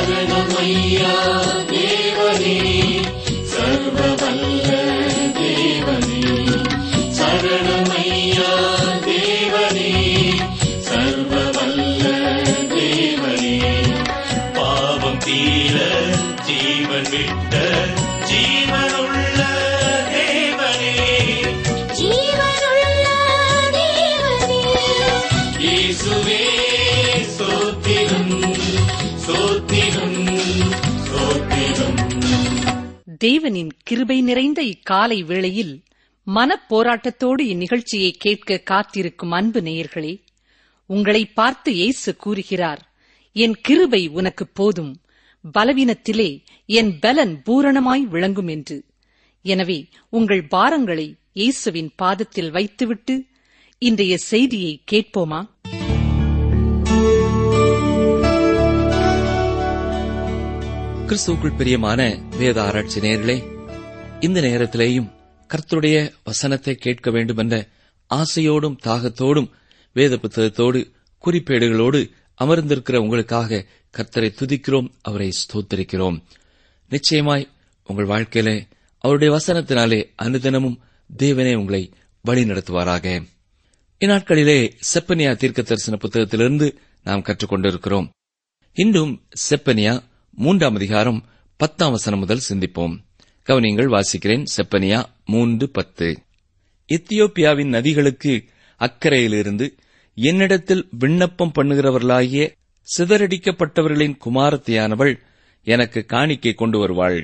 சரணமையா தேவனே சர்வவல்ல தேவனே சரணமையா தேவனே சர்வவல்ல தேவனே பாவம் தீர ஜீவன் விட்ட ஜீவனுள்ள தேவனே ஜீவனுள்ள தேவனே இயேசுவே சோத்திரம் சோத்திரம் சோத்திரம் தேவனின் கிருபை நிறைந்த இக்காலை வேளையில் மனப்போராட்டத்தோடு இந்நிகழ்ச்சியை கேட்க காத்திருக்கும் அன்பு நேயர்களே உங்களை பார்த்து இயேசு கூறுகிறார் என் கிருபை உனக்கு போதும் பலவீனத்திலே என் பலன் பூரணமாய் விளங்கும் என்று எனவே உங்கள் பாரங்களை இயேசுவின் பாதத்தில் வைத்துவிட்டு இன்றைய செய்தியை கேட்போமா கிறிஸ்துவுக்குள் பிரியமான வேத ஆராய்ச்சி நேயர்களே இந்த நேரத்திலேயும் கர்த்தருடைய வசனத்தை கேட்க வேண்டும் என்ற ஆசையோடும் தாகத்தோடும் வேத புத்தகத்தோடு குறிப்பேடுகளோடு அமர்ந்திருக்கிற உங்களுக்காக கர்த்தரை துதிக்கிறோம் அவரை ஸ்தோத்தரிக்கிறோம் நிச்சயமாய் உங்கள் வாழ்க்கையிலே அவருடைய வசனத்தினாலே அனுதினமும் தேவனே உங்களை வழி நடத்துவாராக இந்நாட்களிலே செப்பனியா தீர்க்க தரிசன புத்தகத்திலிருந்து நாம் கற்றுக்கொண்டிருக்கிறோம் இன்றும் செப்பனியா மூன்றாம் அதிகாரம் பத்தாம் வசனம் முதல் சிந்திப்போம் கவனியங்கள் வாசிக்கிறேன் செப்பனியா மூன்று பத்து எத்தியோப்பியாவின் நதிகளுக்கு அக்கறையிலிருந்து என்னிடத்தில் விண்ணப்பம் பண்ணுகிறவர்களாகிய சிதறடிக்கப்பட்டவர்களின் குமாரத்தியானவள் எனக்கு காணிக்கை கொண்டு வருவாள்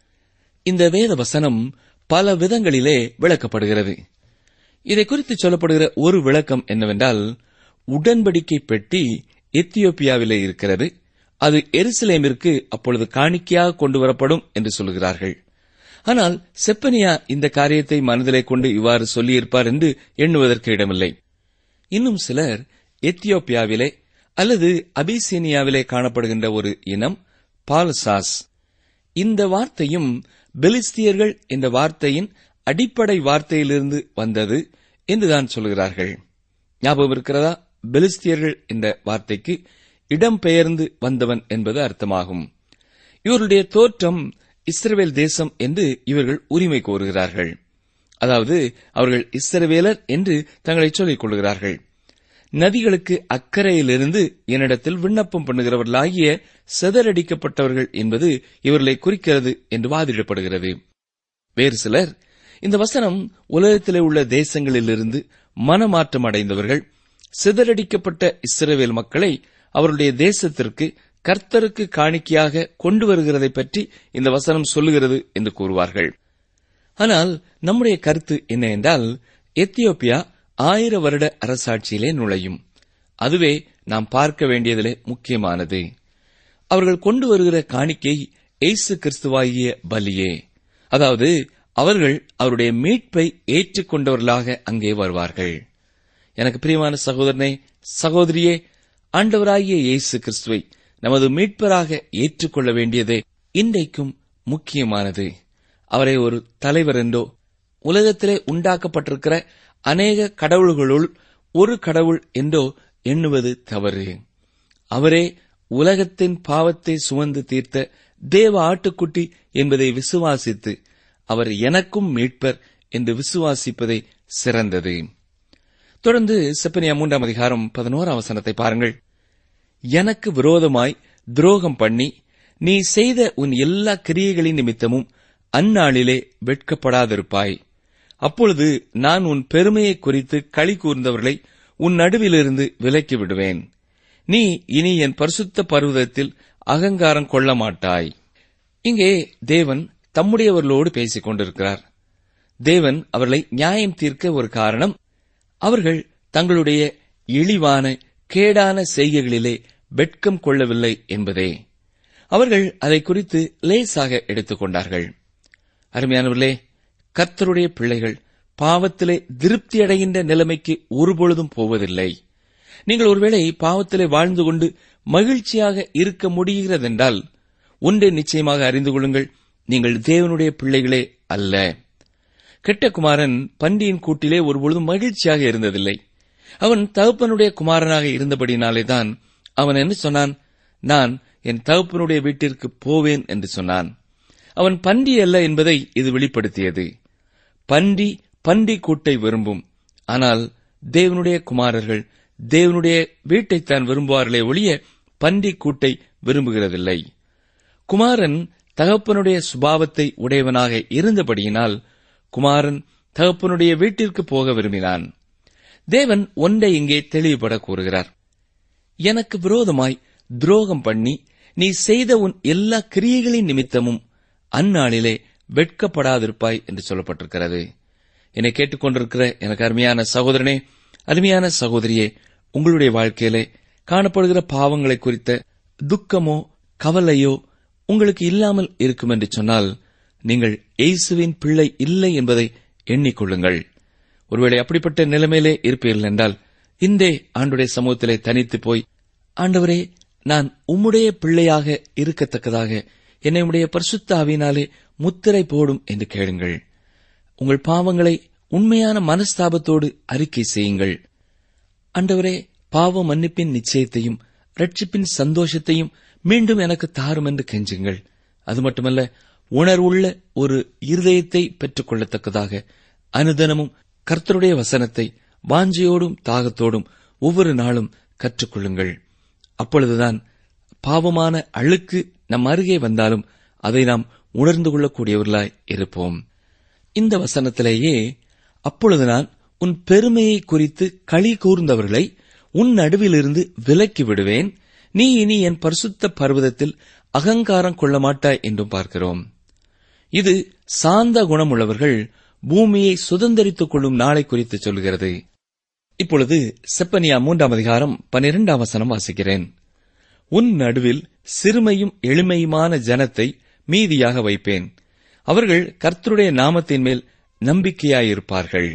இந்த வேத வசனம் பல விதங்களிலே விளக்கப்படுகிறது இதை குறித்து சொல்லப்படுகிற ஒரு விளக்கம் என்னவென்றால் உடன்படிக்கை பெட்டி எத்தியோப்பியாவிலே இருக்கிறது அது எருசலேமிற்கு அப்பொழுது காணிக்கையாக கொண்டு வரப்படும் என்று சொல்கிறார்கள் ஆனால் செப்பனியா இந்த காரியத்தை மனதிலே கொண்டு இவ்வாறு சொல்லியிருப்பார் என்று எண்ணுவதற்கு இடமில்லை இன்னும் சிலர் எத்தியோப்பியாவிலே அல்லது அபிசீனியாவிலே காணப்படுகின்ற ஒரு இனம் பால்சாஸ் இந்த வார்த்தையும் பெலிஸ்தியர்கள் என்ற வார்த்தையின் அடிப்படை வார்த்தையிலிருந்து வந்தது என்றுதான் சொல்கிறார்கள் ஞாபகம் இருக்கிறதா பெலிஸ்தியர்கள் என்ற வார்த்தைக்கு இடம்பெயர்ந்து வந்தவன் என்பது அர்த்தமாகும் இவருடைய தோற்றம் இஸ்ரவேல் தேசம் என்று இவர்கள் உரிமை கோருகிறார்கள் அதாவது அவர்கள் இஸ்ரவேலர் என்று தங்களை சொல்லிக் கொள்கிறார்கள் நதிகளுக்கு அக்கறையிலிருந்து என்னிடத்தில் விண்ணப்பம் பண்ணுகிறவர்களாகிய செதறடிக்கப்பட்டவர்கள் என்பது இவர்களை குறிக்கிறது என்று வாதிடப்படுகிறது வேறு சிலர் இந்த வசனம் உலகத்திலே உள்ள தேசங்களிலிருந்து மனமாற்றம் அடைந்தவர்கள் சிதறடிக்கப்பட்ட இஸ்ரவேல் மக்களை அவருடைய தேசத்திற்கு கர்த்தருக்கு காணிக்கையாக கொண்டு வருகிறதை பற்றி இந்த வசனம் சொல்லுகிறது என்று கூறுவார்கள் ஆனால் நம்முடைய கருத்து என்ன என்றால் எத்தியோப்பியா ஆயிர வருட அரசாட்சியிலே நுழையும் அதுவே நாம் பார்க்க வேண்டியதிலே முக்கியமானது அவர்கள் கொண்டு வருகிற காணிக்கை எய்சு கிறிஸ்துவாகிய பலியே அதாவது அவர்கள் அவருடைய மீட்பை ஏற்றுக்கொண்டவர்களாக அங்கே வருவார்கள் எனக்கு பிரியமான சகோதரனே சகோதரியே ஆண்டவராகிய இயேசு கிறிஸ்துவை நமது மீட்பராக ஏற்றுக்கொள்ள வேண்டியதே இன்றைக்கும் முக்கியமானது அவரை ஒரு தலைவர் என்றோ உலகத்திலே உண்டாக்கப்பட்டிருக்கிற அநேக கடவுள்களுள் ஒரு கடவுள் என்றோ எண்ணுவது தவறு அவரே உலகத்தின் பாவத்தை சுமந்து தீர்த்த தேவ ஆட்டுக்குட்டி என்பதை விசுவாசித்து அவர் எனக்கும் மீட்பர் என்று விசுவாசிப்பதே சிறந்தது தொடர்ந்து செப்பனியா மூன்றாம் அதிகாரம் பதினோராம் வசனத்தை பாருங்கள் எனக்கு விரோதமாய் துரோகம் பண்ணி நீ செய்த உன் எல்லா கிரியைகளின் நிமித்தமும் அந்நாளிலே வெட்கப்படாதிருப்பாய் அப்பொழுது நான் உன் பெருமையை குறித்து களி கூர்ந்தவர்களை உன் நடுவிலிருந்து விலக்கி விடுவேன் நீ இனி என் பரிசுத்த பர்வதத்தில் அகங்காரம் கொள்ள மாட்டாய் இங்கே தேவன் தம்முடையவர்களோடு பேசிக் கொண்டிருக்கிறார் தேவன் அவர்களை நியாயம் தீர்க்க ஒரு காரணம் அவர்கள் தங்களுடைய இழிவான கேடான செய்கைகளிலே வெட்கம் கொள்ளவில்லை என்பதே அவர்கள் அதை குறித்து லேசாக எடுத்துக் கொண்டார்கள் அருமையானவர்களே கர்த்தருடைய பிள்ளைகள் பாவத்திலே திருப்தியடைகின்ற நிலைமைக்கு ஒருபொழுதும் போவதில்லை நீங்கள் ஒருவேளை பாவத்திலே வாழ்ந்து கொண்டு மகிழ்ச்சியாக இருக்க முடிகிறதென்றால் ஒன்றை நிச்சயமாக அறிந்து கொள்ளுங்கள் நீங்கள் தேவனுடைய பிள்ளைகளே அல்ல கெட்ட குமாரன் பண்டியின் கூட்டிலே ஒருபொழுதும் மகிழ்ச்சியாக இருந்ததில்லை அவன் தகப்பனுடைய குமாரனாக இருந்தபடினாலேதான் அவன் என்ன சொன்னான் நான் என் தகப்பனுடைய வீட்டிற்கு போவேன் என்று சொன்னான் அவன் பன்றி அல்ல என்பதை இது வெளிப்படுத்தியது பன்றி பன்றி கூட்டை விரும்பும் ஆனால் தேவனுடைய குமாரர்கள் தேவனுடைய வீட்டைத்தான் விரும்புவார்களே ஒழிய பன்றி கூட்டை விரும்புகிறதில்லை குமாரன் தகப்பனுடைய சுபாவத்தை உடையவனாக இருந்தபடியினால் குமாரன் தகப்பனுடைய வீட்டிற்கு போக விரும்பினான் தேவன் ஒன்றை இங்கே தெளிவுபட கூறுகிறார் எனக்கு விரோதமாய் துரோகம் பண்ணி நீ செய்த உன் எல்லா கிரியைகளின் நிமித்தமும் அந்நாளிலே வெட்கப்படாதிருப்பாய் என்று சொல்லப்பட்டிருக்கிறது என்னை கேட்டுக்கொண்டிருக்கிற எனக்கு அருமையான சகோதரனே அருமையான சகோதரியே உங்களுடைய வாழ்க்கையிலே காணப்படுகிற பாவங்களை குறித்த துக்கமோ கவலையோ உங்களுக்கு இல்லாமல் இருக்கும் என்று சொன்னால் நீங்கள் இயேசுவின் பிள்ளை இல்லை என்பதை எண்ணிக்கொள்ளுங்கள் ஒருவேளை அப்படிப்பட்ட நிலைமையிலே இருப்பீர்கள் என்றால் இந்தே ஆண்டுடைய சமூகத்திலே தனித்து போய் ஆண்டவரே நான் உம்முடைய பிள்ளையாக இருக்கத்தக்கதாக என்னை உடைய பரிசுத்த ஆவியினாலே முத்திரை போடும் என்று கேளுங்கள் உங்கள் பாவங்களை உண்மையான மனஸ்தாபத்தோடு அறிக்கை செய்யுங்கள் ஆண்டவரே பாவ மன்னிப்பின் நிச்சயத்தையும் ரட்சிப்பின் சந்தோஷத்தையும் மீண்டும் எனக்கு தாரும் என்று கெஞ்சுங்கள் அது மட்டுமல்ல உணர்வுள்ள ஒரு இருதயத்தை பெற்றுக் கொள்ளத்தக்கதாக அனுதினமும் கர்த்தருடைய வசனத்தை வாஞ்சையோடும் தாகத்தோடும் ஒவ்வொரு நாளும் கற்றுக்கொள்ளுங்கள் அப்பொழுதுதான் பாவமான அழுக்கு நம் அருகே வந்தாலும் அதை நாம் உணர்ந்து கொள்ளக்கூடியவர்களாய் இருப்போம் இந்த வசனத்திலேயே அப்பொழுது நான் உன் பெருமையை குறித்து களி கூர்ந்தவர்களை உன் நடுவிலிருந்து விலக்கி விடுவேன் நீ இனி என் பரிசுத்த பர்வதத்தில் அகங்காரம் கொள்ள மாட்டாய் என்றும் பார்க்கிறோம் இது சாந்த குணமுள்ளவர்கள் பூமியை சுதந்திரித்துக் கொள்ளும் நாளை குறித்து சொல்கிறது இப்பொழுது செப்பனியா மூன்றாம் அதிகாரம் பனிரெண்டாம் வசனம் வாசிக்கிறேன் உன் நடுவில் சிறுமையும் எளிமையுமான ஜனத்தை மீதியாக வைப்பேன் அவர்கள் கர்த்தருடைய நாமத்தின் மேல் நம்பிக்கையாயிருப்பார்கள்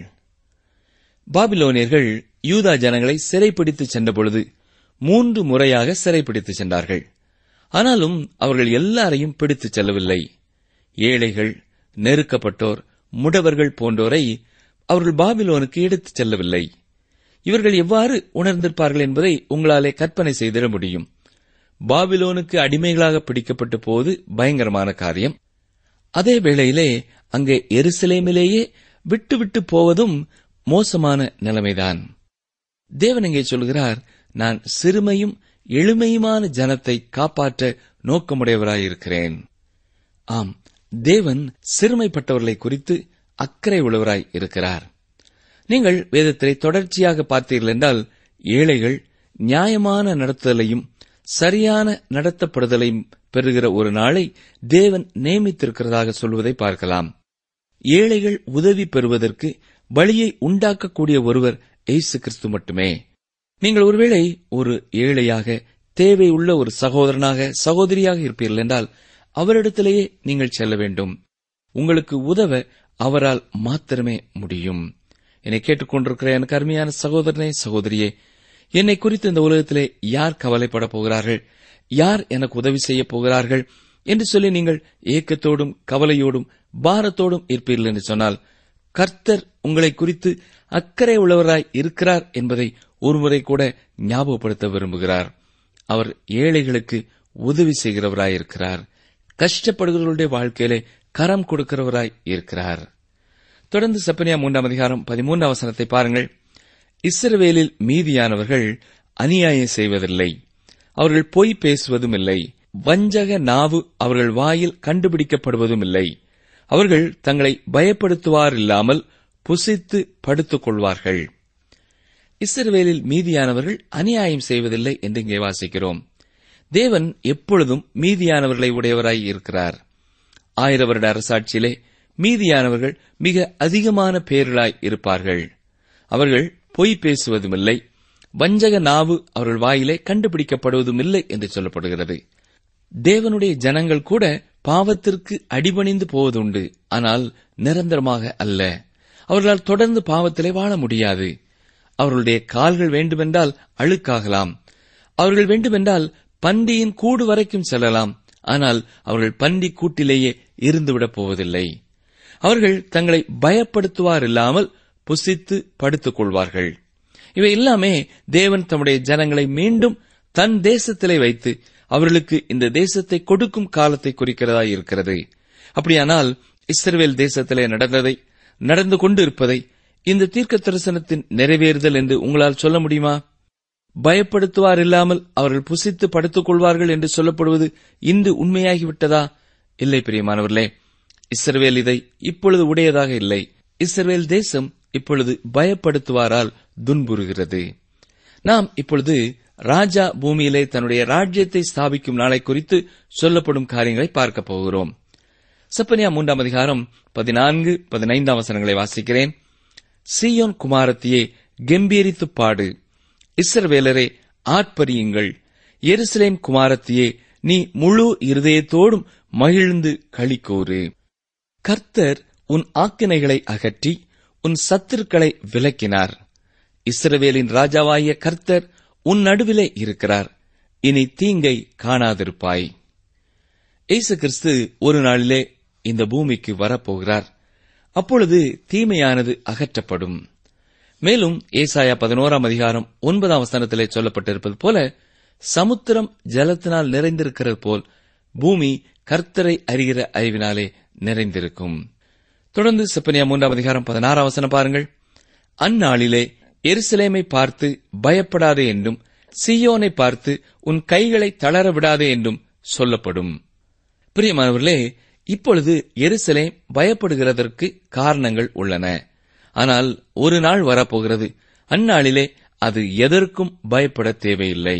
பாபிலோனியர்கள் யூதா ஜனங்களை சிறைப்பிடித்து சென்றபொழுது மூன்று முறையாக சிறைப்பிடித்து சென்றார்கள் ஆனாலும் அவர்கள் எல்லாரையும் பிடித்துச் செல்லவில்லை ஏழைகள் நெருக்கப்பட்டோர் முடவர்கள் போன்றோரை அவர்கள் பாபிலோனுக்கு எடுத்துச் செல்லவில்லை இவர்கள் எவ்வாறு உணர்ந்திருப்பார்கள் என்பதை உங்களாலே கற்பனை செய்திட முடியும் பாபிலோனுக்கு அடிமைகளாக பிடிக்கப்பட்ட போது பயங்கரமான காரியம் அதே வேளையிலே அங்கே எருசலேமிலேயே விட்டு விட்டு போவதும் மோசமான நிலைமைதான் தேவன் இங்கே சொல்கிறார் நான் சிறுமையும் எளிமையுமான ஜனத்தை காப்பாற்ற நோக்கமுடையவராயிருக்கிறேன் ஆம் தேவன் சிறுமைப்பட்டவர்களை குறித்து அக்கறை உள்ளவராய் இருக்கிறார் நீங்கள் வேதத்திலே தொடர்ச்சியாக பார்த்தீர்கள் என்றால் ஏழைகள் நியாயமான நடத்துதலையும் சரியான நடத்தப்படுதலையும் பெறுகிற ஒரு நாளை தேவன் நியமித்திருக்கிறதாக சொல்வதை பார்க்கலாம் ஏழைகள் உதவி பெறுவதற்கு வழியை உண்டாக்கக்கூடிய ஒருவர் இயேசு கிறிஸ்து மட்டுமே நீங்கள் ஒருவேளை ஒரு ஏழையாக தேவையுள்ள ஒரு சகோதரனாக சகோதரியாக இருப்பீர்கள் என்றால் அவரிடத்திலேயே நீங்கள் செல்ல வேண்டும் உங்களுக்கு உதவ அவரால் மாத்திரமே முடியும் என்னை கேட்டுக்கொண்டிருக்கிற எனக்கு அருமையான சகோதரனே சகோதரியே என்னை குறித்து இந்த உலகத்திலே யார் கவலைப்பட போகிறார்கள் யார் எனக்கு உதவி செய்ய போகிறார்கள் என்று சொல்லி நீங்கள் ஏக்கத்தோடும் கவலையோடும் பாரத்தோடும் இருப்பீர்கள் என்று சொன்னால் கர்த்தர் உங்களை குறித்து அக்கறை உள்ளவராய் இருக்கிறார் என்பதை ஒருமுறை கூட ஞாபகப்படுத்த விரும்புகிறார் அவர் ஏழைகளுக்கு உதவி செய்கிறவராய் இருக்கிறார் கஷ்டப்படுகிறவர்களுடைய வாழ்க்கையிலே கரம் கொடுக்கிறவராய் இருக்கிறார் தொடர்ந்து செப்பனியா மூன்றாம் அதிகாரம் பதிமூன்றாம் வசனத்தை பாருங்கள் இஸ்ரவேலில் மீதியானவர்கள் அநியாயம் செய்வதில்லை அவர்கள் பொய் பேசுவதும் இல்லை வஞ்சக நாவு அவர்கள் வாயில் கண்டுபிடிக்கப்படுவதும் இல்லை அவர்கள் தங்களை பயப்படுத்துவார் இல்லாமல் புசித்து படுத்துக் கொள்வார்கள் இஸ்ரவேலில் மீதியானவர்கள் அநியாயம் செய்வதில்லை என்று இங்கே வாசிக்கிறோம் தேவன் எப்பொழுதும் மீதியானவர்களை உடையவராய் இருக்கிறார் ஆயிர வருட அரசாட்சியிலே மீதியானவர்கள் மிக அதிகமான பேர்களாய் இருப்பார்கள் அவர்கள் பொய் பேசுவதுமில்லை வஞ்சக நாவு அவர்கள் வாயிலே கண்டுபிடிக்கப்படுவதும் இல்லை என்று சொல்லப்படுகிறது தேவனுடைய ஜனங்கள் கூட பாவத்திற்கு அடிபணிந்து போவதுண்டு ஆனால் நிரந்தரமாக அல்ல அவர்களால் தொடர்ந்து பாவத்திலே வாழ முடியாது அவர்களுடைய கால்கள் வேண்டுமென்றால் அழுக்காகலாம் அவர்கள் வேண்டுமென்றால் பண்டியின் கூடு வரைக்கும் செல்லலாம் ஆனால் அவர்கள் பண்டி கூட்டிலேயே இருந்துவிடப் போவதில்லை அவர்கள் தங்களை பயப்படுத்துவார் இல்லாமல் புசித்து படுத்துக் கொள்வார்கள் இவை எல்லாமே தேவன் தம்முடைய ஜனங்களை மீண்டும் தன் தேசத்திலே வைத்து அவர்களுக்கு இந்த தேசத்தை கொடுக்கும் காலத்தை குறிக்கிறதா இருக்கிறது அப்படியானால் இஸ்ரவேல் தேசத்திலே நடந்ததை நடந்து கொண்டு இருப்பதை இந்த தீர்க்க தரிசனத்தின் நிறைவேறுதல் என்று உங்களால் சொல்ல முடியுமா பயப்படுத்துவார் இல்லாமல் அவர்கள் புசித்து படுத்துக் கொள்வார்கள் என்று சொல்லப்படுவது இன்று உண்மையாகிவிட்டதா இல்லை பிரியமானவர்களே இஸ்ரவேல் இதை இப்பொழுது உடையதாக இல்லை இஸ்ரவேல் தேசம் இப்பொழுது பயப்படுத்துவாரால் துன்புறுகிறது நாம் இப்பொழுது ராஜா பூமியிலே தன்னுடைய ராஜ்யத்தை ஸ்தாபிக்கும் நாளை குறித்து சொல்லப்படும் காரியங்களை பார்க்கப் போகிறோம் சப்பனியா மூன்றாம் அதிகாரம் பதினான்கு பதினைந்தாம் வசனங்களை வாசிக்கிறேன் சீயோன் குமாரத்தியே கெம்பீரித்து பாடு இஸ்ரவேலரே ஆர்ப்பரியுங்கள் எருசலேம் குமாரத்தியே நீ முழு இருதயத்தோடும் மகிழ்ந்து களிக்கூறு கர்த்தர் உன் ஆக்கினைகளை அகற்றி உன் சத்துருக்களை விலக்கினார் இஸ்ரவேலின் ராஜாவாகிய கர்த்தர் உன் நடுவிலே இருக்கிறார் இனி தீங்கை காணாதிருப்பாய் இயேசு கிறிஸ்து ஒரு நாளிலே இந்த பூமிக்கு வரப்போகிறார் அப்பொழுது தீமையானது அகற்றப்படும் மேலும் ஏசாயா பதினோராம் அதிகாரம் ஒன்பதாம் வசனத்திலே சொல்லப்பட்டிருப்பது போல சமுத்திரம் ஜலத்தினால் நிறைந்திருக்கிறது போல் பூமி கர்த்தரை அறிகிற அறிவினாலே நிறைந்திருக்கும் தொடர்ந்து செப்பனியா மூன்றாம் அதிகாரம் பதினாறாம் வசனம் பாருங்கள் அந்நாளிலே எருசலேமை பார்த்து பயப்படாதே என்றும் சீயோனை பார்த்து உன் கைகளை தளர விடாதே என்றும் சொல்லப்படும் பிரியமானவர்களே இப்பொழுது எருசலேம் பயப்படுகிறதற்கு காரணங்கள் உள்ளன ஆனால் ஒரு நாள் வரப்போகிறது அந்நாளிலே அது எதற்கும் பயப்பட தேவையில்லை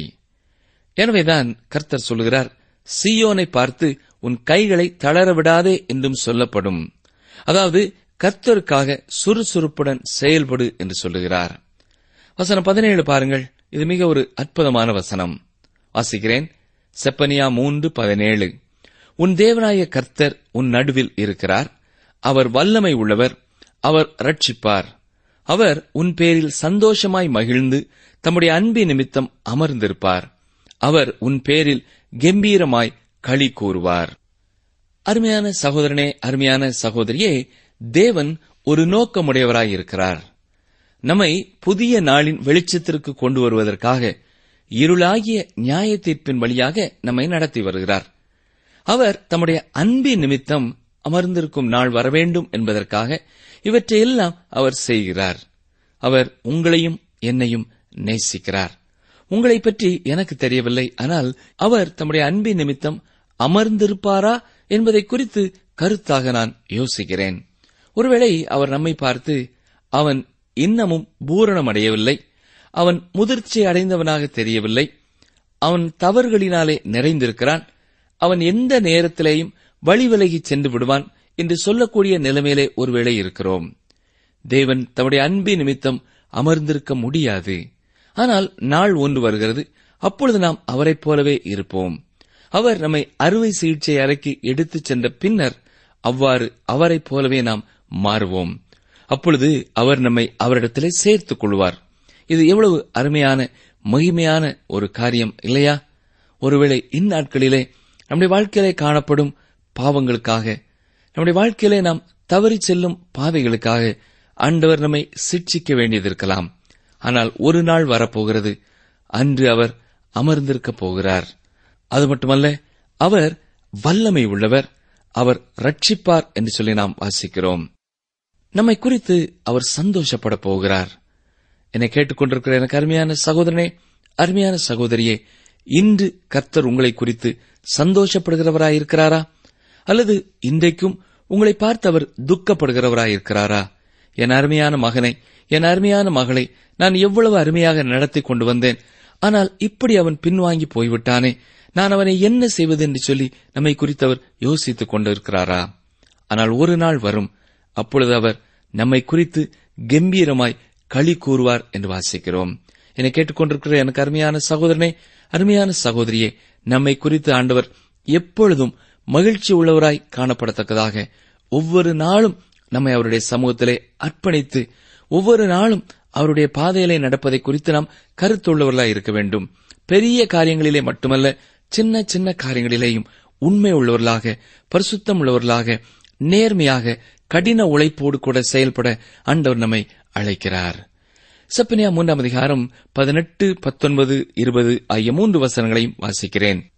எனவேதான் கர்த்தர் சொல்கிறார் சீயோனை பார்த்து உன் கைகளை தளர விடாதே என்றும் சொல்லப்படும் அதாவது கர்த்தருக்காக சுறுசுறுப்புடன் செயல்படு என்று சொல்லுகிறார் வசனம் பதினேழு பாருங்கள் இது மிக ஒரு அற்புதமான வசனம் வாசிக்கிறேன் செப்பனியா மூன்று பதினேழு உன் தேவனாய கர்த்தர் உன் நடுவில் இருக்கிறார் அவர் வல்லமை உள்ளவர் அவர் ரட்சிப்பார் அவர் உன் பேரில் சந்தோஷமாய் மகிழ்ந்து தம்முடைய அன்பின் நிமித்தம் அமர்ந்திருப்பார் அவர் உன் பேரில் கம்பீரமாய் களி கூறுவார் அருமையான சகோதரனே அருமையான சகோதரியே தேவன் ஒரு நோக்கமுடையவராயிருக்கிறார் நம்மை புதிய நாளின் வெளிச்சத்திற்கு கொண்டு வருவதற்காக இருளாகிய நியாய தீர்ப்பின் வழியாக நம்மை நடத்தி வருகிறார் அவர் தம்முடைய அன்பின் நிமித்தம் அமர்ந்திருக்கும் நாள் வரவேண்டும் என்பதற்காக இவற்றையெல்லாம் அவர் செய்கிறார் அவர் உங்களையும் என்னையும் நேசிக்கிறார் உங்களை பற்றி எனக்கு தெரியவில்லை ஆனால் அவர் தம்முடைய அன்பின் நிமித்தம் அமர்ந்திருப்பாரா என்பதை குறித்து கருத்தாக நான் யோசிக்கிறேன் ஒருவேளை அவர் நம்மை பார்த்து அவன் இன்னமும் பூரணமடையவில்லை அவன் முதிர்ச்சி அடைந்தவனாக தெரியவில்லை அவன் தவறுகளினாலே நிறைந்திருக்கிறான் அவன் எந்த நேரத்திலேயும் வழி விலகி சென்று விடுவான் என்று சொல்லக்கூடிய நிலைமையிலே ஒருவேளை இருக்கிறோம் தேவன் தம்முடைய அன்பின் நிமித்தம் அமர்ந்திருக்க முடியாது ஆனால் நாள் ஒன்று வருகிறது அப்பொழுது நாம் அவரைப் போலவே இருப்போம் அவர் நம்மை அறுவை சிகிச்சை அறைக்கு எடுத்துச் சென்ற பின்னர் அவ்வாறு அவரைப் போலவே நாம் மாறுவோம் அப்பொழுது அவர் நம்மை அவரிடத்திலே சேர்த்துக் கொள்வார் இது எவ்வளவு அருமையான மகிமையான ஒரு காரியம் இல்லையா ஒருவேளை இந்நாட்களிலே நம்முடைய வாழ்க்கையிலே காணப்படும் பாவங்களுக்காக நம்முடைய வாழ்க்கையிலே நாம் தவறி செல்லும் பாதைகளுக்காக ஆண்டவர் நம்மை சிட்சிக்க வேண்டியதிருக்கலாம் ஆனால் ஒரு நாள் வரப்போகிறது அன்று அவர் அமர்ந்திருக்கப் போகிறார் அது மட்டுமல்ல அவர் வல்லமை உள்ளவர் அவர் ரட்சிப்பார் என்று சொல்லி நாம் வாசிக்கிறோம் நம்மை குறித்து அவர் சந்தோஷப்பட போகிறார் என்னை கேட்டுக்கொண்டிருக்கிற எனக்கு அருமையான சகோதரனே அருமையான சகோதரியே இன்று கர்த்தர் உங்களை குறித்து சந்தோஷப்படுகிறவராயிருக்கிறாரா அல்லது இன்றைக்கும் உங்களை பார்த்து அவர் துக்கப்படுகிறவராயிருக்கிறாரா என் அருமையான மகனை என் அருமையான மகளை நான் எவ்வளவு அருமையாக நடத்தி கொண்டு வந்தேன் ஆனால் இப்படி அவன் பின்வாங்கி போய்விட்டானே நான் அவனை என்ன செய்வது என்று சொல்லி நம்மை குறித்து அவர் யோசித்துக் கொண்டிருக்கிறாரா ஆனால் ஒரு நாள் வரும் அப்பொழுது அவர் நம்மை குறித்து கம்பீரமாய் களி கூறுவார் என்று வாசிக்கிறோம் என்னை கேட்டுக்கொண்டிருக்கிற எனக்கு அருமையான சகோதரனே அருமையான சகோதரியே நம்மை குறித்து ஆண்டவர் எப்பொழுதும் மகிழ்ச்சி உள்ளவராய் காணப்படத்தக்கதாக ஒவ்வொரு நாளும் நம்மை அவருடைய சமூகத்திலே அர்ப்பணித்து ஒவ்வொரு நாளும் அவருடைய பாதையிலே நடப்பதை குறித்து நாம் கருத்துள்ளவர்களாய் இருக்க வேண்டும் பெரிய காரியங்களிலே மட்டுமல்ல சின்ன சின்ன காரியங்களிலேயும் உண்மை உள்ளவர்களாக பரிசுத்தம் உள்ளவர்களாக நேர்மையாக கடின உழைப்போடு கூட செயல்பட ஆண்டவர் நம்மை அழைக்கிறார் சப்பனியா மூன்றாம் அதிகாரம் பதினெட்டு பத்தொன்பது இருபது ஆகிய மூன்று வசனங்களையும் வாசிக்கிறேன்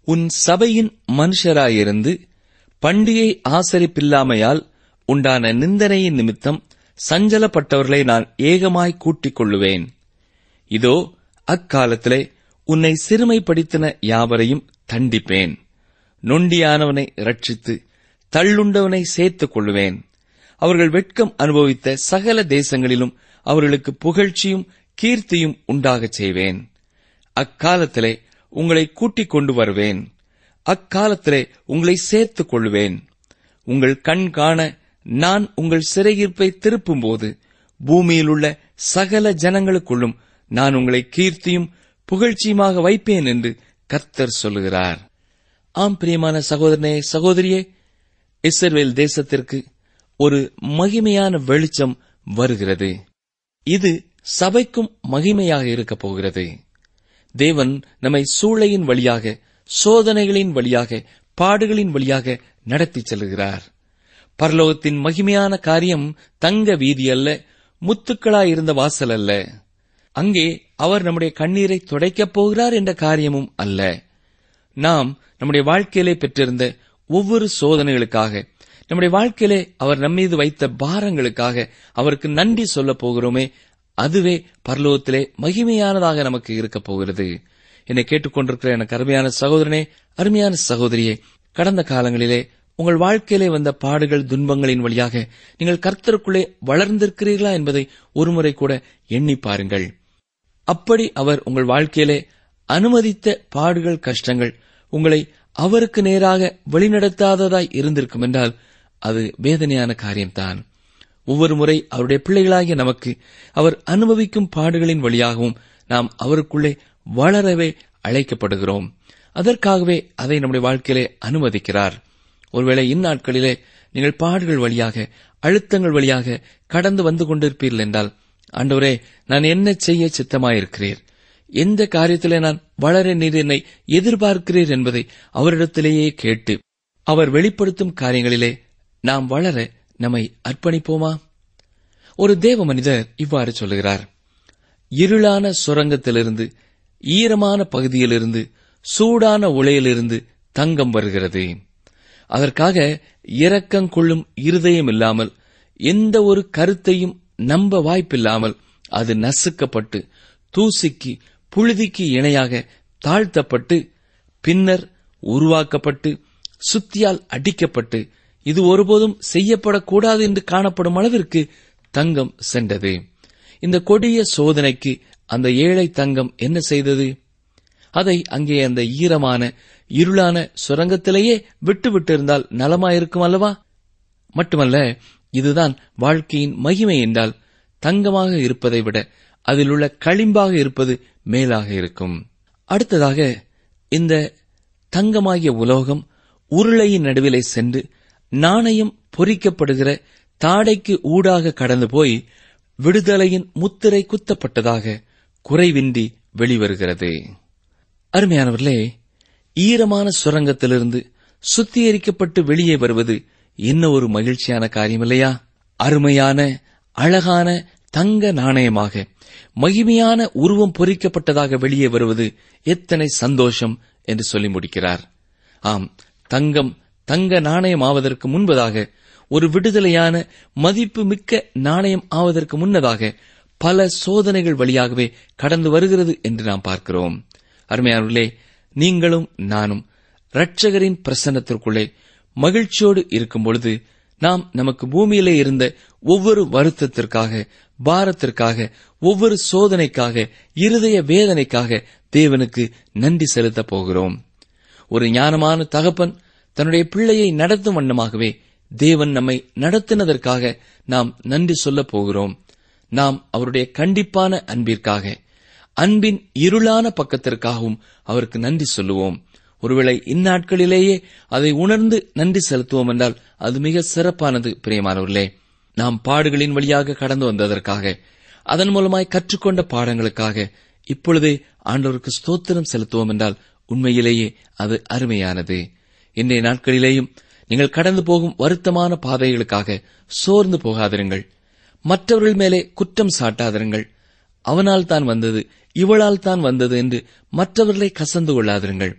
உன் சபையின் மனுஷராயிருந்து பண்டிகை ஆசரிப்பில்லாமையால் உண்டான நிந்தனையின் நிமித்தம் சஞ்சலப்பட்டவர்களை நான் ஏகமாய் கூட்டிக் கொள்ளுவேன் இதோ அக்காலத்திலே உன்னை சிறுமைப்படுத்தின யாவரையும் தண்டிப்பேன் நொண்டியானவனை ரட்சித்து தள்ளுண்டவனை சேர்த்துக் கொள்ளுவேன் அவர்கள் வெட்கம் அனுபவித்த சகல தேசங்களிலும் அவர்களுக்கு புகழ்ச்சியும் கீர்த்தியும் உண்டாகச் செய்வேன் அக்காலத்திலே உங்களை கூட்டிக் கொண்டு வருவேன் அக்காலத்திலே உங்களை சேர்த்துக் கொள்ளுவேன் உங்கள் கண் காண நான் உங்கள் சிறையிருப்பை திருப்பும்போது பூமியிலுள்ள சகல ஜனங்களுக்குள்ளும் நான் உங்களை கீர்த்தியும் புகழ்ச்சியுமாக வைப்பேன் என்று கர்த்தர் சொல்லுகிறார் ஆம் பிரியமான சகோதரனே சகோதரியே இஸ்ரவேல் தேசத்திற்கு ஒரு மகிமையான வெளிச்சம் வருகிறது இது சபைக்கும் மகிமையாக இருக்கப் போகிறது தேவன் நம்மை சூளையின் வழியாக சோதனைகளின் வழியாக பாடுகளின் வழியாக நடத்திச் செல்கிறார் பரலோகத்தின் மகிமையான காரியம் தங்க வீதி அல்ல முத்துக்களாயிருந்த வாசல் அல்ல அங்கே அவர் நம்முடைய கண்ணீரை துடைக்கப் போகிறார் என்ற காரியமும் அல்ல நாம் நம்முடைய வாழ்க்கையிலே பெற்றிருந்த ஒவ்வொரு சோதனைகளுக்காக நம்முடைய வாழ்க்கையிலே அவர் நம்மீது வைத்த பாரங்களுக்காக அவருக்கு நன்றி சொல்லப் போகிறோமே அதுவே பரலோகத்திலே மகிமையானதாக நமக்கு இருக்கப் போகிறது என்னை கேட்டுக்கொண்டிருக்கிற எனக்கு அருமையான சகோதரனே அருமையான சகோதரியே கடந்த காலங்களிலே உங்கள் வாழ்க்கையிலே வந்த பாடுகள் துன்பங்களின் வழியாக நீங்கள் கர்த்தருக்குள்ளே வளர்ந்திருக்கிறீர்களா என்பதை ஒருமுறை கூட எண்ணி பாருங்கள் அப்படி அவர் உங்கள் வாழ்க்கையிலே அனுமதித்த பாடுகள் கஷ்டங்கள் உங்களை அவருக்கு நேராக வழிநடத்தாததாய் இருந்திருக்கும் என்றால் அது வேதனையான காரியம்தான் ஒவ்வொரு முறை அவருடைய பிள்ளைகளாகிய நமக்கு அவர் அனுபவிக்கும் பாடுகளின் வழியாகவும் நாம் அவருக்குள்ளே வளரவே அழைக்கப்படுகிறோம் அதற்காகவே அதை நம்முடைய வாழ்க்கையிலே அனுமதிக்கிறார் ஒருவேளை இந்நாட்களிலே நீங்கள் பாடுகள் வழியாக அழுத்தங்கள் வழியாக கடந்து வந்து கொண்டிருப்பீர்கள் என்றால் ஆண்டவரே நான் என்ன செய்ய சித்தமாயிருக்கிறீர் எந்த காரியத்திலே நான் வளர நீர் என்னை எதிர்பார்க்கிறீர் என்பதை அவரிடத்திலேயே கேட்டு அவர் வெளிப்படுத்தும் காரியங்களிலே நாம் வளர நம்மை அர்ப்பணிப்போமா ஒரு தேவ மனிதர் இவ்வாறு சொல்லுகிறார் இருளான சுரங்கத்திலிருந்து ஈரமான பகுதியிலிருந்து சூடான உலையிலிருந்து தங்கம் வருகிறது அதற்காக இரக்கம் கொள்ளும் இருதயம் இல்லாமல் எந்த ஒரு கருத்தையும் நம்ப வாய்ப்பில்லாமல் அது நசுக்கப்பட்டு தூசிக்கு புழுதிக்கு இணையாக தாழ்த்தப்பட்டு பின்னர் உருவாக்கப்பட்டு சுத்தியால் அடிக்கப்பட்டு இது ஒருபோதும் செய்யப்படக்கூடாது என்று காணப்படும் அளவிற்கு தங்கம் சென்றது இந்த கொடிய சோதனைக்கு அந்த ஏழை தங்கம் என்ன செய்தது அதை அங்கே அந்த ஈரமான இருளான சுரங்கத்திலேயே விட்டுவிட்டிருந்தால் நலமாயிருக்கும் அல்லவா மட்டுமல்ல இதுதான் வாழ்க்கையின் மகிமை என்றால் தங்கமாக இருப்பதை விட அதில் உள்ள களிம்பாக இருப்பது மேலாக இருக்கும் அடுத்ததாக இந்த தங்கமாகிய உலோகம் உருளையின் நடுவிலே சென்று நாணயம் பொறிக்கப்படுகிற தாடைக்கு ஊடாக கடந்து போய் விடுதலையின் முத்திரை குத்தப்பட்டதாக குறைவின்றி வெளிவருகிறது அருமையானவர்களே ஈரமான சுரங்கத்திலிருந்து சுத்திகரிக்கப்பட்டு வெளியே வருவது என்ன ஒரு மகிழ்ச்சியான காரியம் இல்லையா அருமையான அழகான தங்க நாணயமாக மகிமையான உருவம் பொறிக்கப்பட்டதாக வெளியே வருவது எத்தனை சந்தோஷம் என்று சொல்லி முடிக்கிறார் ஆம் தங்கம் தங்க நாணயம் ஆவதற்கு முன்பதாக ஒரு விடுதலையான மதிப்பு மிக்க நாணயம் ஆவதற்கு முன்னதாக பல சோதனைகள் வழியாகவே கடந்து வருகிறது என்று நாம் பார்க்கிறோம் அருமையானவர்களே நீங்களும் நானும் இரட்சகரின் பிரசன்னத்திற்குள்ளே மகிழ்ச்சியோடு இருக்கும் பொழுது நாம் நமக்கு பூமியிலே இருந்த ஒவ்வொரு வருத்தத்திற்காக பாரத்திற்காக ஒவ்வொரு சோதனைக்காக இருதய வேதனைக்காக தேவனுக்கு நன்றி செலுத்தப் போகிறோம் ஒரு ஞானமான தகப்பன் தன்னுடைய பிள்ளையை நடத்தும் வண்ணமாகவே தேவன் நம்மை நடத்தினதற்காக நாம் நன்றி சொல்லப் போகிறோம் நாம் அவருடைய கண்டிப்பான அன்பிற்காக அன்பின் இருளான பக்கத்திற்காகவும் அவருக்கு நன்றி சொல்லுவோம் ஒருவேளை இந்நாட்களிலேயே அதை உணர்ந்து நன்றி செலுத்துவோம் என்றால் அது மிக சிறப்பானது பிரியமானவர்களே நாம் பாடுகளின் வழியாக கடந்து வந்ததற்காக அதன் மூலமாய் கற்றுக்கொண்ட பாடங்களுக்காக இப்பொழுதே ஆண்டவருக்கு ஸ்தோத்திரம் செலுத்துவோம் என்றால் உண்மையிலேயே அது அருமையானது இன்றைய நாட்களிலேயும் நீங்கள் கடந்து போகும் வருத்தமான பாதைகளுக்காக சோர்ந்து போகாதிருங்கள் மற்றவர்கள் மேலே குற்றம் சாட்டாதிருங்கள் அவனால் தான் வந்தது இவளால் தான் வந்தது என்று மற்றவர்களை கசந்து கொள்ளாதிருங்கள்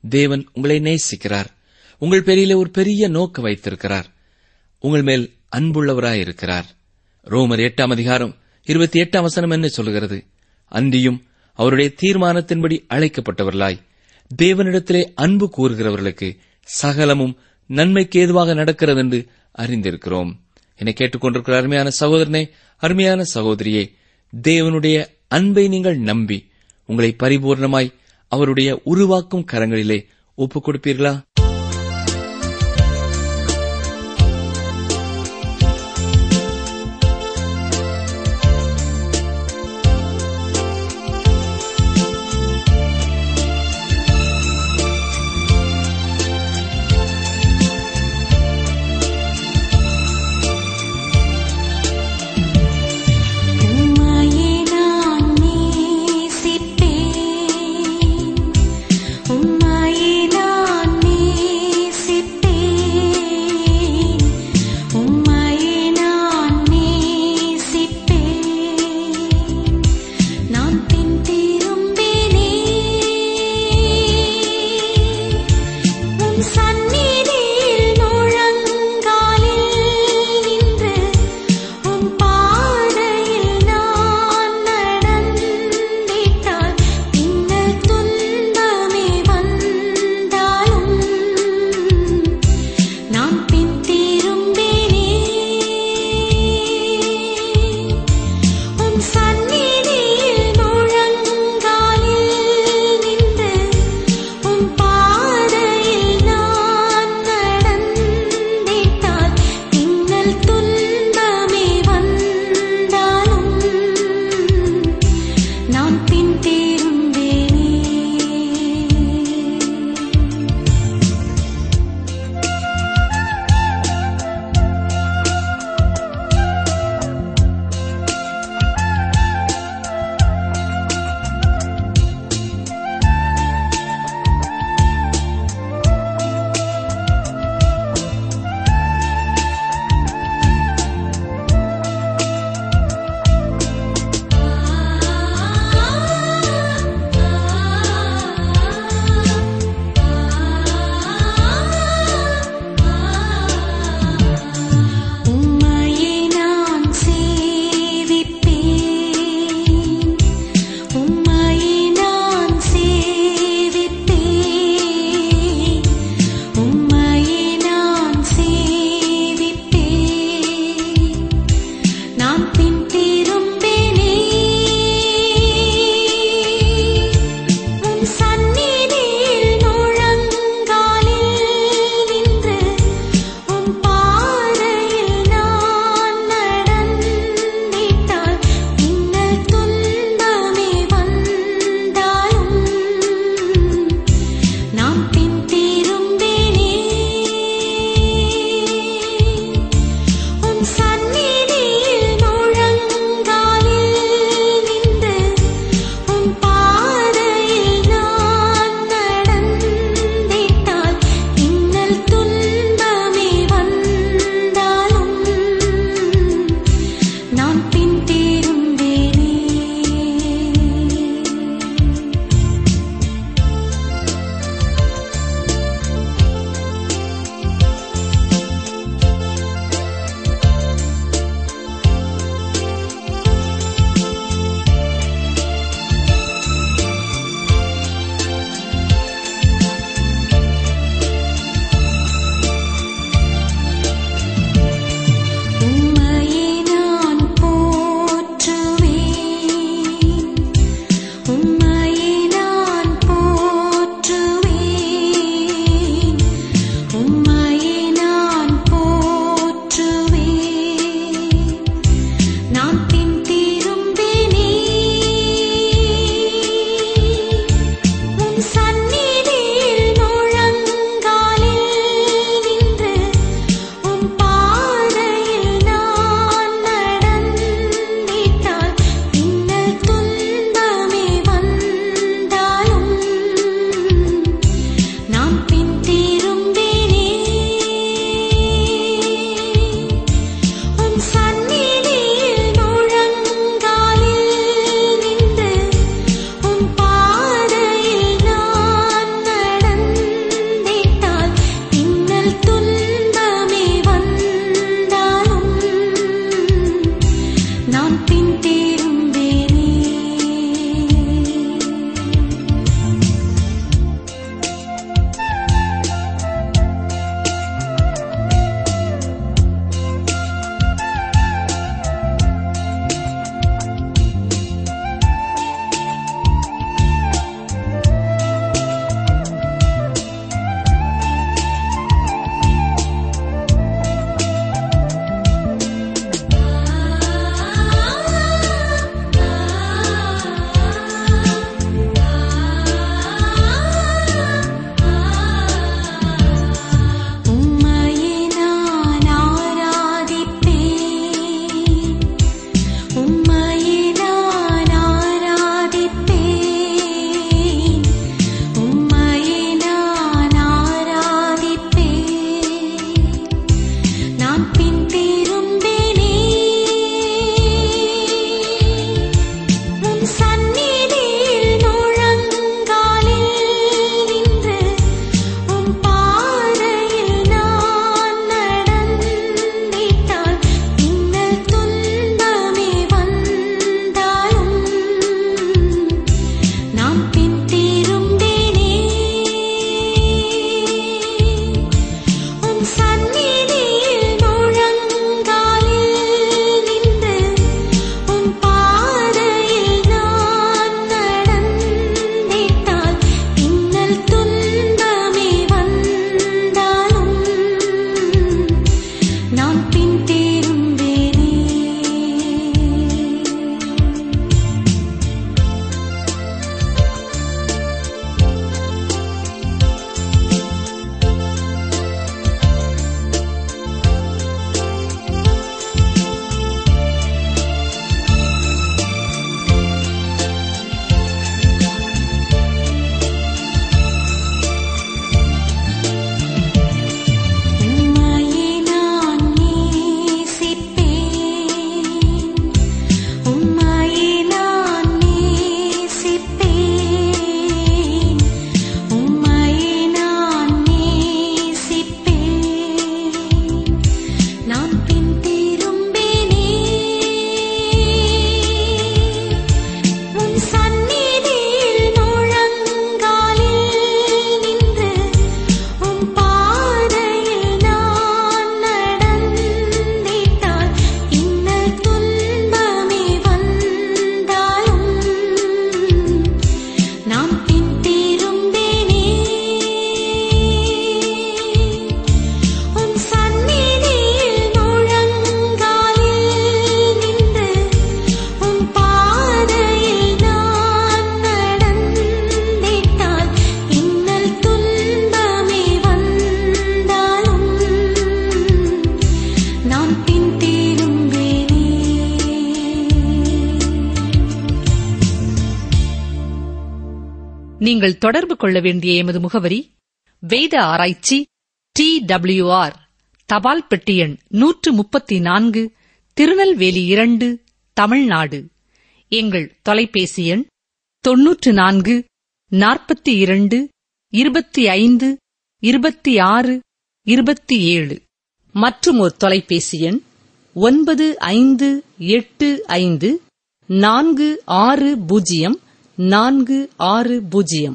தேவன் உங்களை நேசிக்கிறார் உங்கள் பேரிலே ஒரு பெரிய நோக்க வைத்திருக்கிறார் உங்கள் மேல் அன்புள்ளவராயிருக்கிறார் ரோமர் எட்டாம் அதிகாரம் இருபத்தி எட்டாம் வசனம் என்ன சொல்கிறது அன்றியும் அவருடைய தீர்மானத்தின்படி அழைக்கப்பட்டவர்களாய் தேவனிடத்திலே அன்பு கூறுகிறவர்களுக்கு சகலமும் நன்மைக்கு ஏதுவாக நடக்கிறது என்று அறிந்திருக்கிறோம் என்னை கேட்டுக்கொண்டிருக்கிற அருமையான சகோதரனே அருமையான சகோதரியே தேவனுடைய அன்பை நீங்கள் நம்பி உங்களை பரிபூர்ணமாய் அவருடைய உருவாக்கும் கரங்களிலே ஒப்புக் கொடுப்பீர்களா உம்மையே நான் நேசிப்பேன் உம்மையே நான் நேசிப்பேன் உம்மையே நான் நேசிப்பேன் நான் பின் திரும்பினேன் உம் சந்நிதியில் முழங்காலில் நின்று உம் பாதையில் நான் நடந்திட்டால் இன்னல் துன்பமே வந்தாலும் நான் பின் திரும்பினேன் உம் சந்நிதியில் முழங்காலில் நின்று உம் பாதையில் நான் நீங்கள் தொடர்பு கொள்ள வேண்டிய எமது முகவரி வேத ஆராய்ச்சி டி ஆர் தபால் பெட்டி எண் நூற்று முப்பத்தி நான்கு திருநெல்வேலி இரண்டு தமிழ்நாடு எங்கள் தொலைபேசி எண் தொன்னூற்று நான்கு நாற்பத்தி இரண்டு இருபத்தி ஐந்து இருபத்தி ஆறு இருபத்தி ஏழு மற்றும் ஒரு தொலைபேசி எண் ஒன்பது ஐந்து எட்டு ஐந்து நான்கு ஆறு பூஜ்ஜியம் நான்கு ஆறு பூஜ்ஜியம்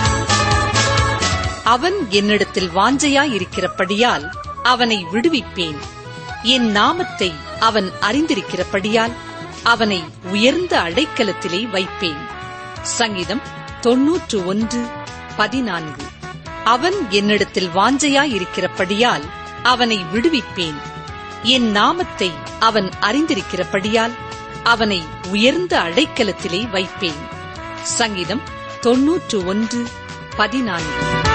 அவன் என்னிடத்தில் வாஞ்சையாயிருக்கிறபடியால் அவனை விடுவிப்பேன் என் நாமத்தை அவன் அறிந்திருக்கிறபடியால் அவனை உயர்ந்த அடைக்கலத்திலே வைப்பேன் சங்கீதம் தொன்னூற்று ஒன்று பதினான்கு அவன் என்னிடத்தில் வாஞ்சையாயிருக்கிறபடியால் அவனை விடுவிப்பேன் என் நாமத்தை அவன் அறிந்திருக்கிறபடியால் அவனை உயர்ந்த அடைக்கலத்திலே வைப்பேன் சங்கீதம் தொன்னூற்று ஒன்று பதினான்கு